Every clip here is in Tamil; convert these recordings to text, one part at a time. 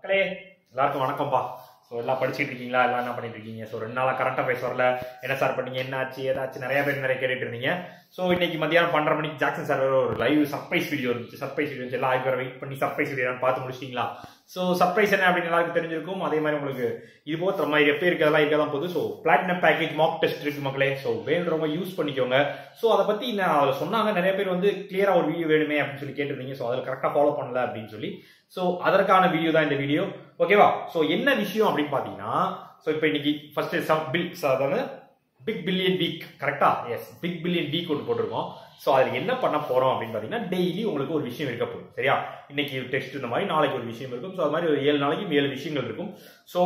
மக்களே எல்லாருக்கும் வணக்கம்ப்பா ஸோ எல்லாம் படிச்சிட்டு இருக்கீங்களா எல்லாம் என்ன பண்ணிட்டு இருக்கீங்க ஸோ ரெண்டு நாளாக கரண்ட் அஃபேர்ஸ் வரல என்ன சார் பண்ணீங்க என்ன ஆச்சு ஏதாச்சும் நிறைய பேர் நிறைய கேட்டுட்டு இருந்தீங்க ஸோ இன்னைக்கு மத்தியானம் பன்னெண்டு மணிக்கு ஜாக்சன் சார் ஒரு லைவ் சர்ப்ரைஸ் வீடியோ இருந்துச்சு சர்ப்ரைஸ் வீடியோ இருந்துச்சு எல்லாம் ஆயிரம் பேர் வெயிட் பண்ணி சர்ப்ரைஸ் வீடியோ பார்த்து முடிச்சிட்டீங்களா ஸோ சர்ப்ரைஸ் என்ன அப்படின்னு எல்லாருக்கும் தெரிஞ்சிருக்கும் அதே மாதிரி உங்களுக்கு இது போக நம்ம எப்போ இருக்கிறதெல்லாம் இருக்க தான் போகுது so platinum package mock test இருக்கு மக்களே ஸோ வேணுறவங்க யூஸ் பண்ணிக்கோங்க ஸோ அதை பற்றி நான் அதில் சொன்னாங்க நிறைய பேர் வந்து கிளியராக ஒரு வீடியோ வேணுமே அப்படின்னு சொல்லி கேட்டிருந்தீங்க ஸோ அதில் கரெக்டாக ஃபாலோ பண்ணல அப்படின்னு சொல்லி ஸோ அதற்கான வீடியோ தான் இந்த வீடியோ ஓகேவா ஸோ என்ன விஷயம் அப்படின்னு பார்த்தீங்கன்னா ஸோ இப்போ இன்னைக்கு ஃபர்ஸ்ட் சம் பில் அதாவது big billion week correct yes big billion week ஒன்று போட்டிருக்கோம் ஸோ அதில் என்ன பண்ண போறோம் அப்படின்னு பார்த்தீங்கன்னா டெய்லி உங்களுக்கு ஒரு விஷயம் இருக்க போகுது சரியா இன்னைக்கு டெஸ்ட் இந்த மாதிரி நாளைக்கு ஒரு விஷயம் இருக்கும் ஸோ அது மாதிரி ஒரு ஏழு நாளைக்கு ஏழு விஷயங்கள் இருக்கும் ஸோ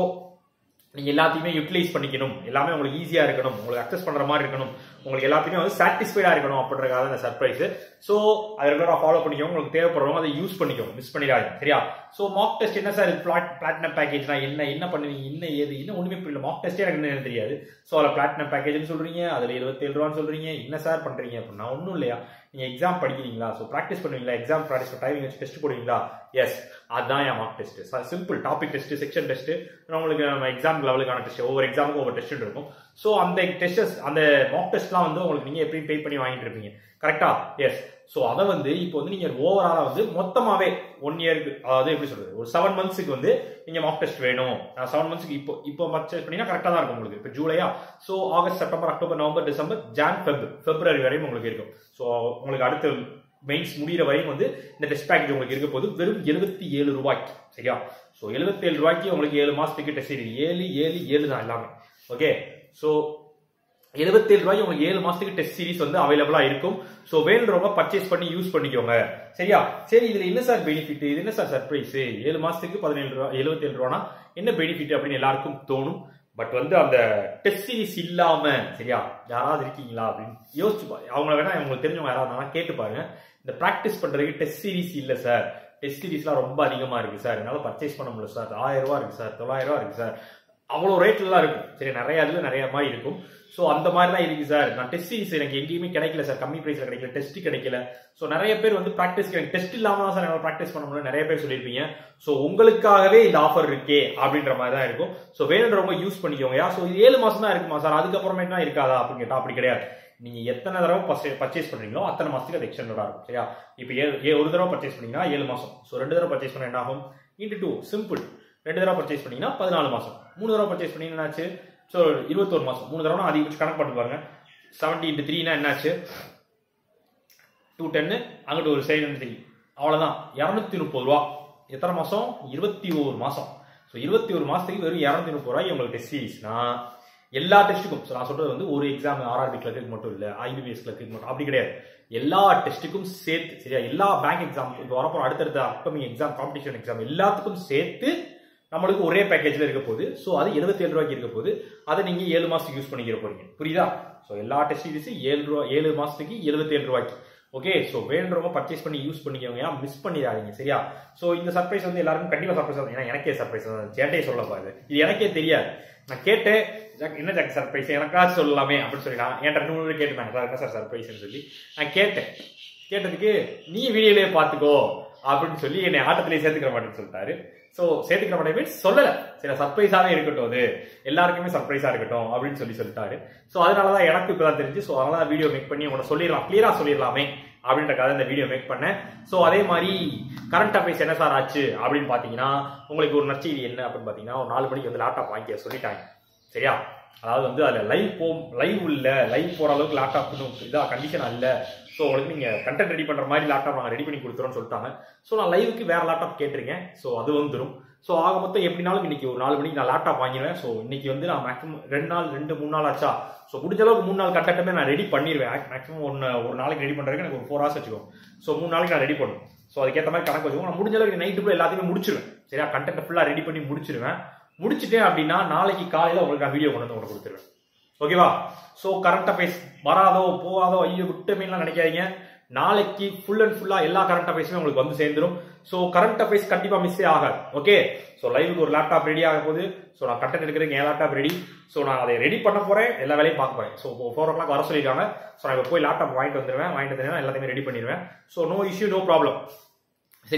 நீங்க எல்லாத்தையுமே யூட்டிலைஸ் பண்ணிக்கணும் எல்லாமே உங்களுக்கு ஈஸியா இருக்கணும் உங்களுக்கு அக்சஸ் பண்ற மாதிரி இருக்கணும் உங்களுக்கு எல்லாத்தையுமே வந்து சாட்டிஸ்ஃபைடா இருக்கணும் அப்படின்றதுக்காக இந்த சர்ப்ரைஸ் ஸோ அதை ரெகுலரா ஃபாலோ பண்ணிக்கோங்க உங்களுக்கு தேவைப்படுறவங்க அதை யூஸ் பண்ணிக்கோங்க மிஸ் பண்ணிடாதீங்க சரியா ஸோ மாக் டெஸ்ட் என்ன சார் பிளாட் பிளாட்டினம் பேக்கேஜ்னா என்ன என்ன பண்ணுவீங்க என்ன ஏது என்ன ஒண்ணுமே புரியல மாக் டெஸ்டே எனக்கு என்ன தெரியாது ஸோ அதில் பிளாட்டினம் பேக்கேஜ்னு சொல்றீங்க அதில் இருபத்தேழு ரூபான்னு சொல்றீங்க என்ன சார் பண்றீங்க அப்படின்னா ஒன்றும் இல்லையா நீங்க எக்ஸாம் படிக்கிறீங்களா ஸோ ப்ராக்டிஸ் பண்ணுவீங்களா எக்ஸாம் ப்ராக்டிஸ் டைமிங் வச்சு டெஸ்ட் போடுவீங்களா எஸ் அதுதான் என் mark test simple topic test section test உங்களுக்கு நம்ம எக்ஸாம் லெவலுக்கான டெஸ்ட் ஒவ்வொரு எக்ஸாமுக்கும் ஒவ்வொரு டெஸ்ட் இருக்கும் ஸோ அந்த டெஸ்டஸ் அந்த மாக் டெஸ்ட்லாம் வந்து உங்களுக்கு நீங்க எப்படியும் பே பண்ணி வாங்கிட்டு இருப்பீங்க கரெக்டா எஸ் ஸோ அதை வந்து இப்போ வந்து நீங்க ஓவராலா வந்து மொத்தமாவே ஒன் இயருக்கு அதாவது எப்படி சொல்றது ஒரு செவன் மந்த்ஸுக்கு வந்து நீங்க மாக் டெஸ்ட் வேணும் செவன் மந்த்ஸ்க்கு இப்போ இப்போ பர்ச்சேஸ் பண்ணீங்கன்னா கரெக்டாக தான் இருக்கும் உங்களுக்கு இப்போ ஜூலையா so August September October November December Jan Feb பிப்ரவரி வரையும் உங்களுக்கு இருக்கும் ஸோ உங்களுக்கு அடுத்த மெயின்ஸ் முடிகிற வரையும் வந்து இந்த டெஸ்ட் பேக்கேஜ் உங்களுக்கு இருக்க போது வெறும் எழுபத்தி ஏழு ரூபாய்க்கு சரியா ஸோ எழுபத்தி ஏழு ரூபாய்க்கு உங்களுக்கு ஏழு மாசத்துக்கு டெஸ்ட் சீரிஸ் ஏழு ஏழு ஏழு தான் எல்லாமே ஓகே ஸோ எழுபத்தேழு ரூபாய்க்கு உங்களுக்கு ஏழு மாசத்துக்கு டெஸ்ட் சீரிஸ் வந்து அவைலபிளா இருக்கும் ஸோ வேணுறவங்க பர்ச்சேஸ் பண்ணி யூஸ் பண்ணிக்கோங்க சரியா சரி இதுல என்ன சார் பெனிஃபிட் இது என்ன சார் சர்ப்ரைஸ் ஏழு மாசத்துக்கு பதினேழு ரூபா எழுபத்தேழு ரூபானா என்ன பெனிஃபிட் அப்படின்னு எல்லாருக்கும் தோணும் பட் வந்து அந்த டெஸ்ட் சீரிஸ் இல்லாம சரியா யாராவது இருக்கீங்களா அப்படின்னு யோசிச்சு பாருங்க அவங்கள வேணா உங்களுக்கு தெரிஞ்சவங்க யாராவது இருந்தாலும் கேட்டு பாருங்க இந்த ப்ராக்டிஸ் பண்றதுக்கு டெஸ்ட் சீரிஸ் இல்ல சார் டெஸ்ட் சீரிஸ்லாம் ரொம்ப அதிகமா இருக்கு சார் என்னால பர்ச்சேஸ் பண்ண முடியல சார் ஆயிரம் ரூபா இருக்கு சார் தொள்ளாயிரம் ரூபா இருக்கு சார் அவ்வளோ ரேட்லாம் இருக்கும் சரி நிறைய இதுல நிறைய மாதிரி இருக்கும் ஸோ அந்த மாதிரி தான் இருக்கு சார் நான் டெஸ்ட் சீரிஸ் எனக்கு எங்கேயுமே கிடைக்கல சார் கம்மி பிரைஸ்ல கிடைக்கல டெஸ்ட் கிடைக்கல ஸோ நிறைய பேர் வந்து ப்ராக்டிஸ் எனக்கு டெஸ்ட் இல்லாம தான் சார் என்னால் ப்ராக்டிஸ் பண்ண முடியும் நிறைய பேர் சொல்லியிருப்பீங்க ஸோ உங்களுக்காகவே இந்த ஆஃபர் இருக்கே அப்படின்ற மாதிரி தான் இருக்கும் ஸோ வேணுன்றவங்க யூஸ் பண்ணிக்கோங்க ஸோ இது ஏழு மாசம் தான் இருக்குமா சார் அதுக்கப்புறமேட்டு இருக்காதா அப்படின்னு கேட்டா அப்படி கிடையாது நீங்க எத்தனை தடவை பர்ச்சேஸ் பண்றீங்களோ அத்தனை மாசத்துக்கு அது எக்ஸ்டெண்டா இருக்கும் சரியா இப்போ ஏழு ஒரு தடவை பர்ச்சேஸ் பண்ணீங்கன்னா ஏழு மாசம் ஸோ ரெண்டு தடவை பர்ச்சேஸ் பண்ண என்ன ஆகும் இன்ட்டு டூ சிம்பிள் ரெண்டு தடவை பர்ச்சேஸ் பண்ணீங்கன்னா பதினாலு மாசம் மூணு தடவை பர்ச்சேஸ் பண்ணீங்கன்னா என்னாச்சு ஸோ இருபத்தோரு மாசம் மூணு தடவை அதிகபட்சம் கணக்கு பண்ணி பாருங்க செவன்டி இன்ட்டு த்ரீனா என்னாச்சு டூ டென்னு அங்கிட்டு ஒரு சைடு த்ரீ அவ்வளோதான் இரநூத்தி முப்பது ரூபா எத்தனை மாசம் இருபத்தி ஒரு மாசம் ஸோ இருபத்தி ஒரு மாசத்துக்கு வெறும் இரநூத்தி முப்பது ரூபாய் உங்களுக்கு டெஸ்ட் சீரிஸ்னா எல்லா டெஸ்ட்டுக்கும் ஸோ நான் சொல்றது வந்து ஒரு எக்ஸாம் ஆர்ஆர்பி கிளர்க்கு மட்டும் இல்லை ஐபிபிஎஸ் கிளர்க்கு மட்டும் அப்படி கிடையாது எல்லா டெஸ்ட்டுக்கும் சேர்த்து சரியா எல்லா பேங்க் எக்ஸாம் இப்போ வரப்போ அடுத்தடுத்த அப்கமிங் எக்ஸாம் காம்படிஷன் எக்ஸாம் எல்லாத்துக்கும் சேர்த்து நம்மளுக்கு ஒரே பேக்கேஜ்ல இருக்க போகுது ஸோ அது எழுபத்தி ஏழு ரூபாய்க்கு இருக்க போகுது அதை நீங்க ஏழு மாசத்துக்கு யூஸ் பண்ணிக்கிற போறீங்க புரியுதா ஸோ எல்லா டெஸ்ட் சீரிஸும் ஏழு ரூபா ஏழு மாசத்துக்கு எழுபத்தி ஏழு ரூபாய்க்கு ஓகே ஸோ வேணுறவங்க பர்ச்சேஸ் பண்ணி யூஸ் பண்ணிக்கோங்க ஏன் மிஸ் பண்ணிடாதீங்க சரியா ஸோ இந்த சர்ப்ரைஸ் வந்து எல்லாருக்கும் கண்டிப்பா சர்ப்ரைஸ் ஆகும் ஏன்னா எனக்கே சர்ப்ரைஸ் சேட்டையே சொல்ல பாரு இது எனக்கே தெரியாது நான் கேட்டேன் என்ன ஜாக் சர்ப்ரைஸ் எனக்காச்சும் சொல்லலாமே அப்படின்னு சொல்லி நான் என்கிட்ட ரெண்டு மூணு கேட்டுனாங்க சார் என்ன சார் சர்ப்ரைஸ்னு சொல்லி நான் கேட்டேன் கேட்டதுக்கு நீ வீடியோலயே பார்த்துக்கோ அப்படின்னு சொல்லி என்னை ஆட்டத்திலேயே சேர்த்துக்கிற மாட்டேன்னு சொல்லிட்டாரு ஸோ சேர்த்துக்கிற மாட்டேன் மீன்ஸ் சொல்லல சில சர்ப்ரைஸாவே இருக்கட்டும் அது எல்லாருக்குமே சர்ப்ரைஸா இருக்கட்டும் அப்படின்னு சொல்லி சொல்லிட்டாரு ஸோ அதனாலதான் எனக்கு இப்பதான் தெரிஞ்சு ஸோ அதனால வீடியோ மேக் பண்ணி உங்களை சொல்லிடலாம் கிளியரா சொல்லிடலாமே அப்படின்ற கதை இந்த வீடியோ மேக் பண்ணேன் ஸோ அதே மாதிரி கரண்ட் அஃபேர்ஸ் என்ன சார் ஆச்சு அப்படின்னு பாத்தீங்கன்னா உங்களுக்கு ஒரு நற்செய்தி என்ன அப்படின்னு பாத்தீங்கன்னா ஒரு நாலு மணிக்கு வந்து லேப்டாப் வாங்கிக்க சொல்லிட்டாங்க சரியா அதாவது வந்து அதில் லைவ் போ லைவ் இல்லை லைவ் போகிற அளவுக்கு லேப்டாப் இதாக கண்டிஷன் இல்லை ஸோ உங்களுக்கு நீங்கள் கண்டென்ட் ரெடி பண்ணுற மாதிரி லேப்டாப் நாங்கள் ரெடி பண்ணி கொடுத்துறோம்னு சொல்லிட்டாங்க ஸோ நான் லைவுக்கு வேறு லேப்டாப் கேட்டிருக்கேன் ஸோ அது வந்துடும் ஸோ ஆக மொத்தம் எப்படினாலும் இன்னைக்கு ஒரு நாலு மணிக்கு நான் லேப்டாப் வாங்கிடுவேன் ஸோ இன்னைக்கு வந்து நான் மேக்ஸிமம் ரெண்டு நாள் ரெண்டு மூணு நாள் ஆச்சா ஸோ முடிஞ்ச அளவுக்கு மூணு நாள் கட்டட்டமே நான் ரெடி பண்ணிடுவேன் மேக்ஸிமம் ஒன்று ஒரு நாளைக்கு ரெடி பண்ணுறதுக்கு எனக்கு ஒரு ஃபோர் ஹவர்ஸ் வச்சுக்கோ ஸோ மூணு நாளைக்கு நான் ரெடி பண்ணுவேன் ஸோ அதுக்கேற்ற மாதிரி கணக்கு வச்சுக்கோ நான் முடிஞ்ச அளவுக்கு நைட்டுக்குள்ள எல்லாத்தையுமே முடிச்சிருவேன் சரியா கண்டென்ட் ஃபுல்லாக ரெடி பண்ணி முடிச்சிருவேன் முடிச்சிட்டேன் அப்படின்னா நாளைக்கு காலையில் உங்களுக்கு நான் வீடியோ கொண்டு வந்து உங்களுக்கு கொடுத்துருவேன் ஓகேவா ஸோ கரண்ட் அஃபேர்ஸ் வராதோ போகாதோ ஐயோ விட்டமேலாம் நினைக்காதீங்க நாளைக்கு ஃபுல் அண்ட் ஃபுல்லா எல்லா கரண்ட் அஃபேர்ஸுமே உங்களுக்கு வந்து சேர்ந்துடும் ஸோ கரண்ட் அஃபேர்ஸ் கண்டிப்பா மிஸ்ஸே ஆகாது ஓகே ஸோ லைவுக்கு ஒரு லேப்டாப் ரெடி ஆக போகுது ஸோ நான் கண்டென்ட் எடுக்கிறதுக்கு என் லேப்டாப் ரெடி ஸோ நான் அதை ரெடி பண்ண போறேன் எல்லா வேலையும் பார்க்க போறேன் ஸோ ஃபோர் ஓ கிளாக் வர சொல்லியிருக்காங்க ஸோ நான் இப்போ போய் லேப்டாப் வாங்கிட்டு வந்துடுவேன் வாங்கிட்டு வந்துடுவேன் எல்லாத்தையுமே ரெடி பண்ணிடுவேன் so no issue no problem சரியா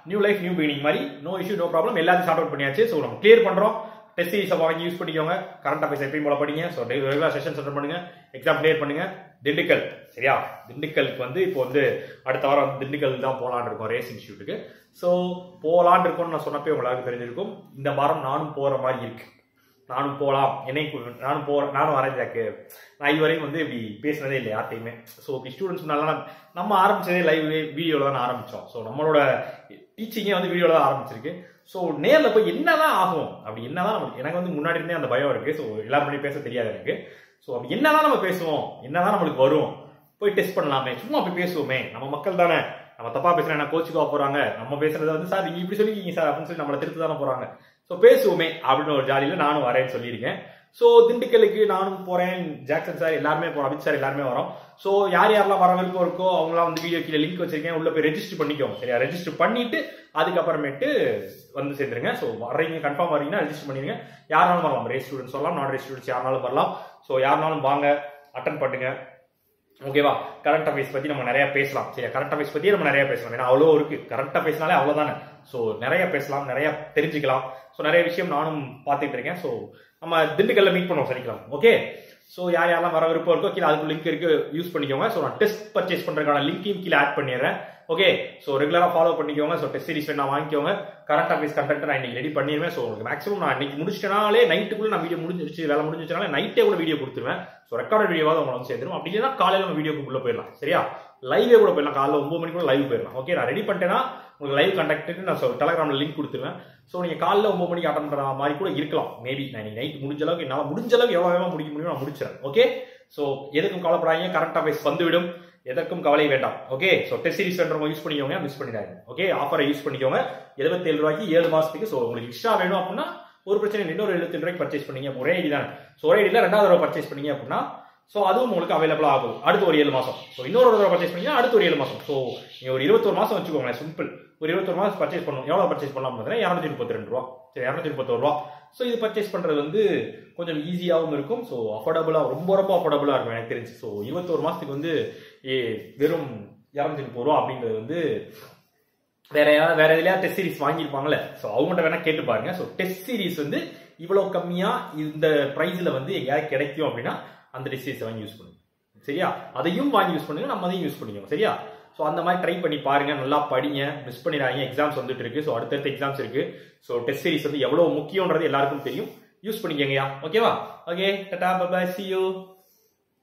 நியூ லைஃப் நியூ பிகினிங் மாதிரி நோ இஷ்யூ நோ ப்ராப்ளம் எல்லாத்தையும் சார்ட் அவுட் பண்ணியாச்சு ஸோ நம்ம கிளியர் பண்றோம் டெஸ்ட் சீரிஸை வாங்கி யூஸ் பண்ணிக்கோங்க கரண்ட் அஃபேர்ஸ் எப்பயும் போல படிங்க ஸோ ரெகுலர் செஷன் அட்டன் பண்ணுங்க எக்ஸாம் கிளியர் பண்ணுங்க திண்டுக்கல் சரியா திண்டுக்கலுக்கு வந்து இப்போ வந்து அடுத்த வாரம் வந்து திண்டுக்கல் தான் போலான்னு இருக்கோம் ரேஸ் இன்ஸ்டியூட்டுக்கு ஸோ போலான்னு இருக்கோம்னு நான் சொன்னப்பே உங்களுக்கு தெரிஞ்சிருக்கும் இந்த வாரம் நானும் போற மாதிரி இருக்கு நானும் போகலாம் என்னை கு- நானும் போ நானும் வரேன் ஜாக்கு நான் இதுவரையும் வந்து இப்படி பேசினதே இல்லை யார்ட்டையுமே ஸோ இப்படி ஸ்டூடெண்ட்ஸ் முன்னாலாம் நம்ம ஆரம்பிச்சதே லைவ் வீடியோவில் தான் ஆரம்பித்தோம் ஸோ நம்மளோட டீச்சிங்கே வந்து வீடியோவில் தான் ஆரம்பிச்சிருக்கு ஸோ நேரில் போய் என்னதான் ஆகும் அப்படி என்னதான் நமக்கு எனக்கு வந்து முன்னாடி இருந்தே அந்த பயம் இருக்கு ஸோ எல்லாரும் முன்னாடி பேச தெரியாது எனக்கு ஸோ அப்படி என்னதான் நம்ம பேசுவோம் என்னதான் நம்மளுக்கு வரும் போய் டெஸ்ட் பண்ணலாமே சும்மா போய் பேசுவோமே நம்ம மக்கள் தானே நம்ம தப்பா பேசுறேன் என்ன கோச்சுக்கா போறாங்க நம்ம பேசுறத வந்து சார் நீங்க இப்படி சொல்லிருக்கீங்க சார் அப்படின்னு சொல்லி நம்மளை திருத்து தானே போறாங்க ஸோ பேசுவோமே அப்படின்னு ஒரு ஜாலியில நானும் வரேன்னு சொல்லியிருக்கேன் ஸோ திண்டுக்கலுக்கு நானும் போறேன் ஜாக்சன் சார் எல்லாருமே போறோம் அபித் சார் எல்லாருமே வரோம் ஸோ யார் யாரெல்லாம் வர விருப்பம் இருக்கோ அவங்களாம் வந்து வீடியோ கீழே லிங்க் வச்சிருக்கேன் உள்ள போய் ரெஜிஸ்டர் பண்ணிக்கோங்க சரியா ரெஜிஸ்டர் பண்ணிட்டு அதுக்கப்புறமேட்டு வந்து சேர்ந்துருங்க ஸோ வர்றீங்க கன்ஃபார்ம் வரீங்கன்னா ரெஜிஸ்டர் பண்ணிடுங்க யாருனாலும் வரலாம் ரேஸ் ஸ்டூடெண்ட்ஸ் வரலாம் நான் ரேஸ் ஸ்டூடெண்ட்ஸ் யாருனாலும் வரலாம் ஸோ யாருனாலும் வாங்க அட்டன் பண்ணுங்க ஓகேவா கரண்ட் அஃபேர்ஸ் பத்தி நம்ம நிறைய பேசலாம் சரி கரண்ட் அஃபேர்ஸ் பத்தி நம்ம நிறைய பேசலாம் ஏன்னா அவ்வளோ இருக்கு கரண்ட் அஃபேர்ஸ்னாலே அவ்வளவுதானே ஸோ நிறைய பேசலாம் நிறைய தெரிஞ்சுக்கலாம் ஸோ நிறைய விஷயம் நானும் பார்த்துட்டு இருக்கேன் ஸோ நம்ம திண்டுக்கல்ல மீட் பண்ணுவோம் சனிக்கலாம் ஓகே ஸோ யார் யாரெல்லாம் வர விருப்பம் இருக்கோ கீழே அதுக்கு லிங்க் இருக்கு யூஸ் பண்ணிக்கோங்க ஸோ நான் டெஸ்ட் பர்ச்சேஸ் பண்றதுக்கான லிங்கையும் கீழே ஆட் பண்ணிடுறேன் ஓகே ஸோ ரெகுலராக ஃபாலோ பண்ணிக்கோங்க ஸோ டெஸ்ட் சீரிஸ் வேணா வாங்கிக்கோங்க கரண்ட் அஃபேர்ஸ் கண்டென்ட் நான் இன்னைக்கு ரெடி பண்ணிடுவேன் ஸோ உங்களுக்கு மேக்ஸிமம் நான் இன்னைக்கு முடிச்சிட்டனாலே நைட்டுக்குள்ள நான் வீடியோ முடிஞ்சிருச்சு வேலை முடிஞ்சிச்சனால நைட்டே கூட வீடியோ கொடுத்துருவேன் ஸோ ரெக்கார்ட் வீடியோவாக உங்களுக்கு வந்து சேர்ந்துரும் அப்படி இல்லைன்னா காலையில் நம்ம வீடியோக்கு உள்ள போயிடலாம் சரியா லைவே கூட போயிடலாம் காலைல ஒன்பது மணிக்குள்ள லைவ் போயிடலாம் ஓகே நான் ரெடி பண்ணிட்டேன்னா உங்களுக்கு லைவ் கண்டக்ட்டுக்கு நான் சொல் டெலகிராமில் லிங்க் கொடுத்துருவேன் ஸோ நீங்கள் காலைல ஒன்பது மணிக்கு அட்டன் பண்ணுற மாதிரி கூட இருக்கலாம் மேபி நான் இன்னைக்கு நைட் முடிஞ்ச அளவுக்கு என்னால் முடிஞ்ச அளவுக்கு எவ்வளோ வேகமாக முடிக்க முடியும் நான் முடிச்சிடறேன் ஓகே ஸோ எதுக்கும் கவலைப்படாதீங்க கரண்ட் அஃபேர்ஸ் வந்துவிடும் எதற்கும் கவலை வேண்டாம் ஓகே ஸோ டெஸ்ட் சீரிஸ் வேண்டவங்க யூஸ் பண்ணிக்கோங்க மிஸ் பண்ணிடாதீங்க ஓகே ஆஃபரை யூஸ் பண்ணிக்கோங்க எழுபத்தேழு ரூபாய்க்கு ஏழு மாசத்துக்கு ஸோ உங்களுக்கு எக்ஸ்ட்ரா வேணும் அப்படின்னா ஒரு பிரச்சனை இல்லை. இன்னொரு எழுபத்தேழு ரூபாய்க்கு பர்ச்சேஸ் பண்ணீங்க ஒரே ஐடி தானே ஸோ ஒரே ஐடியில் ரெண்டாவது தடவை பர்ச்சேஸ் பண்ணீங்க அப்படின்னா ஸோ அதுவும் உங்களுக்கு அவைலபிளாக ஆகும் அடுத்து ஒரு ஏழு மாசம் ஸோ இன்னொரு ஒரு தடவை பர்ச்சேஸ் பண்ணீங்கன்னா அடுத்து ஒரு ஏழு மாசம் ஸோ நீங்கள் ஒரு இருபத்தொரு மாசம் வச்சுக்கோங்களேன் சிம்பிள் ஒரு இருபத்தொரு மாசம் பர்ச்சேஸ் பண்ணணும் எவ்வளோ பர்ச்சேஸ் பண்ணலாம் பார்த்தீங்கன்னா இரநூத்தி முப்பத்தி ரெண்டு ரூபா சரி இரநூத்தி முப்பத்தொரு ரூபா ஸோ இது பர்ச்சேஸ் பண்ணுறது வந்து கொஞ்சம் ஈஸியாகவும் இருக்கும் ஸோ அஃபோர்டபுளாக ரொம்ப ரொம்ப அஃபோர்டபுளாக இருக்கும் எனக்கு தெரிஞ்சு ஸோ இருபத்தோரு மாதத்துக்கு வந்து ஏ வெறும் இரநூத்தி முப்பது ரூபா அப்படிங்கிறது வந்து வேற யாராவது வேற எதுலயா டெஸ்ட் சீரிஸ் வாங்கியிருப்பாங்கல்ல ஸோ அவங்கள்ட்ட வேணா கேட்டு பாருங்க ஸோ டெஸ்ட் சீரிஸ் வந்து இவ்வளவு கம்மியா இந்த பிரைஸ்ல வந்து எங்கேயாவது கிடைக்கும் அப்படின்னா அந்த டெஸ்ட் சீரிஸ் வாங்கி யூஸ் பண்ணுங்க சரியா அதையும் வாங்கி யூஸ் பண்ணுங்க நம்ம அதையும் யூஸ் பண்ணிக்கோங்க சரியா ஸோ அந்த மாதிரி ட்ரை பண்ணி பாருங்க நல்லா படிங்க மிஸ் பண்ணிடாதீங்க எக்ஸாம்ஸ் வந்துட்டு இருக்கு ஸோ அடுத்தடுத்த எக்ஸாம்ஸ் இருக்கு ஸோ டெஸ்ட் சீரிஸ் வந்து எவ்வளவு முக்கியன்றது எல்லாருக்கும் தெரியும் யூஸ் பண்ணிக்கங்கயா ஓகேவா okay tata bye see you